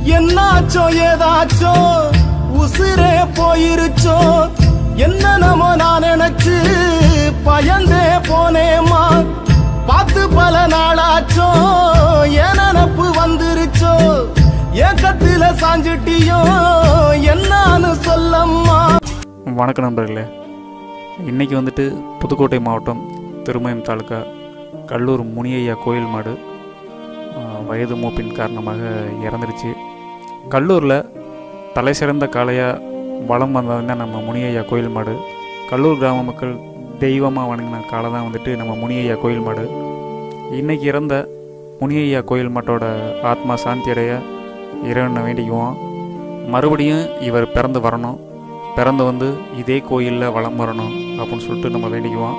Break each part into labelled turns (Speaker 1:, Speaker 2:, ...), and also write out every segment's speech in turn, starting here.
Speaker 1: என்னாச்சோ ஏதாச்சோ உசிரே போயிருச்சோ என்ன நம்ம நான் நினைச்சு பயந்தே போனேமா பார்த்து பல நாளாச்சோ என் நினப்பு வந்துருச்சோ ஏக்கத்தில சாஞ்சிட்டியோ என்னான்னு சொல்லம்மா
Speaker 2: வணக்கம் நண்பர்களே இன்றைக்கி வந்துட்டு புதுக்கோட்டை மாவட்டம் திருமயம் தாலுக்கா கல்லூர் முனியையா கோயில் மாடு ஆ, வயது மூப்பின் காரணமாக இறந்துருச்சு கல்லூரில் தலை சிறந்த காளையாக வளம் வந்ததுன்னா நம்ம முனியையா கோயில் மாடு கல்லூர் கிராம மக்கள் தெய்வமாக வணங்கின காலை தான் வந்துட்டு நம்ம முனியையா கோயில் மாடு இன்றைக்கி இறந்த முனியையா கோயில் மாட்டோட ஆத்மா சாந்தி அடைய இறைவனை வேண்டிக்குவோம் மறுபடியும் இவர் பிறந்து வரணும் பிறந்து வந்து இதே கோயிலில் வலம் வரணும் அப்படின்னு சொல்லிட்டு நம்ம வேண்டிக்குவோம்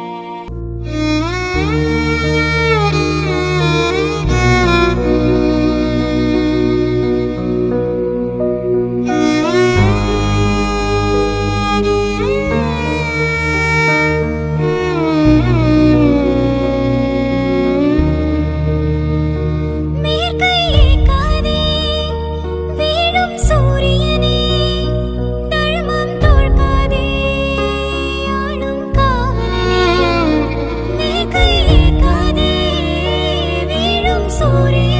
Speaker 3: மேற்கையே காதே வீழும் சூரியனே தழுமம் தோற்காதே ஆளும் காவலனே மேற்கையே காதே வீழும் சூரியனே